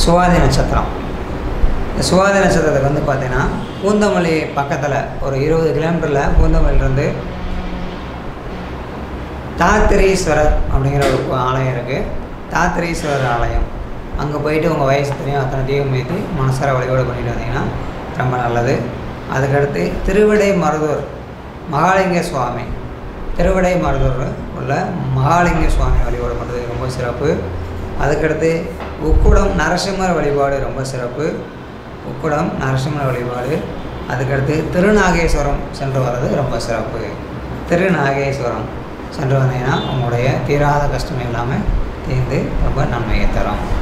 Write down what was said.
சுவாதி நட்சத்திரம் இந்த சுவாதி நட்சத்திரத்துக்கு வந்து பார்த்தீங்கன்னா பூந்தமல்லி பக்கத்தில் ஒரு இருபது கிலோமீட்டரில் பூந்தமல்லியிலேருந்து தாத்திரீஸ்வரர் அப்படிங்கிற ஒரு ஆலயம் இருக்குது தாத்திரீஸ்வரர் ஆலயம் அங்கே போயிட்டு உங்கள் வயசு தெரியும் அத்தனை தீபம் ஏற்றி மனசார வழிபாடு பண்ணிட்டு வந்தீங்கன்னா ரொம்ப நல்லது அதுக்கடுத்து திருவிடை மருதூர் மகாலிங்க சுவாமி திருவிடை மருதூர் உள்ள மகாலிங்க சுவாமி வழிபாடு பண்ணுறது ரொம்ப சிறப்பு அதுக்கடுத்து உக்குடம் நரசிம்மர் வழிபாடு ரொம்ப சிறப்பு உக்குடம் நரசிம்மர் வழிபாடு அதுக்கடுத்து திருநாகேஸ்வரம் சென்று வர்றது ரொம்ப சிறப்பு திருநாகேஸ்வரம் சென்று வந்தீங்கன்னா உங்களுடைய தீராத கஷ்டம் எல்லாமே தீர்ந்து ரொம்ப நன்மையை தரும்